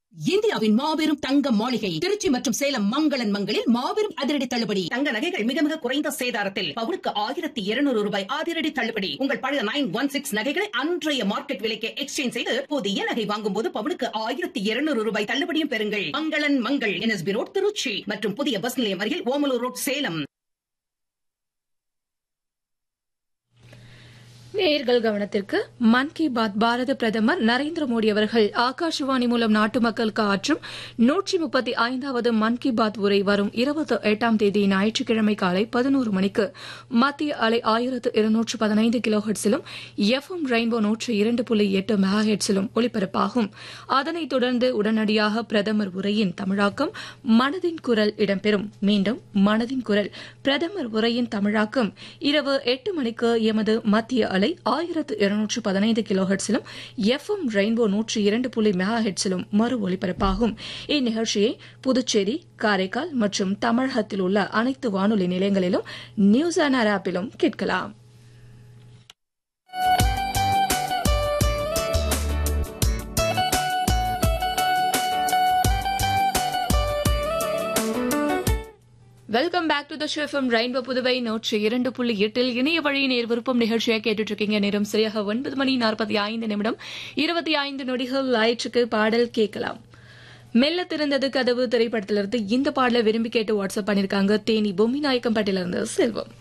இந்தியாவின் மாபெரும் தங்க மாளிகை திருச்சி மற்றும் சேலம் மங்களன் மங்களில் மாபெரும் அதிரடி தள்ளுபடி தங்க நகைகள் மிக மிக குறைந்த சேதாரத்தில் பவுனுக்கு ஆயிரத்தி இருநூறு ரூபாய் அதிரடி தள்ளுபடி உங்கள் பழைய நைன் ஒன் சிக்ஸ் நகைகளை அன்றைய மார்க்கெட் விலைக்கு எக்ஸ்சேஞ்ச் செய்து புதிய நகை வாங்கும் போது பவுனுக்கு ஆயிரத்தி இருநூறு ரூபாய் தள்ளுபடியும் பெறுங்கள் மங்களன் மங்கள் என்எஸ்பி ரோட் திருச்சி மற்றும் புதிய பஸ் நிலையம் அருகில் ஓமலூர் ரோட் சேலம் நேயர்கள் கவனத்திற்கு மன் கி பாத் பாரத பிரதமர் நரேந்திர மோடி அவர்கள் ஆகாஷவாணி மூலம் நாட்டு மக்களுக்கு ஆற்றும் நூற்றி முப்பத்தி ஐந்தாவது மன் கி பாத் உரை வரும் இருபத்தி எட்டாம் தேதி ஞாயிற்றுக்கிழமை காலை பதினோரு மணிக்கு மத்திய அலை ஆயிரத்து இருநூற்று பதினைந்து கிலோ ஹெட்ஸிலும் எஃப் எம் ரெயின்போ நூற்று இரண்டு புள்ளி எட்டு மெகா ஹெட்ஸிலும் ஒலிபரப்பாகும் அதனைத் தொடர்ந்து உடனடியாக பிரதமர் உரையின் தமிழாக்கம் மனதின் குரல் இடம்பெறும் மீண்டும் மனதின் குரல் பிரதமர் உரையின் தமிழாக்கம் இரவு எட்டு மணிக்கு எமது மத்திய அலை ஆயிரத்து இருநூற்று பதினைந்து கிலோ ஹெட்ஸிலும் எஃப் எம் ரெயின்போ நூற்று இரண்டு புள்ளி மெகா ஹெட்ஸிலும் மறு ஒலிபரப்பாகும் இந்நிகழ்ச்சியை புதுச்சேரி காரைக்கால் மற்றும் தமிழகத்தில் உள்ள அனைத்து வானொலி நிலையங்களிலும் நியூஸ் ஆனர் ஆப்பிலும் கேட்கலாம் welcome back to the show FM Rainbow Puduvai நூற்றி இரண்டு புள்ளி எட்டில் இணைய வழி நேர் விருப்பம் நிகழ்ச்சியாக கேட்டுட்டு இருக்கீங்க நேரம் சரியாக ஒன்பது மணி நாற்பத்தி ஐந்து நிமிடம் இருபத்தி ஐந்து நொடிகள் ஆயிற்றுக்கு பாடல் கேட்கலாம் மெல்ல திறந்தது கதவு திரைப்படத்திலிருந்து இந்த பாடலை விரும்பி கேட்டு வாட்ஸ்அப் பண்ணிருக்காங்க தேனி பொம்மி நாயக்கம் பட்டிலிருந்து செல்வம்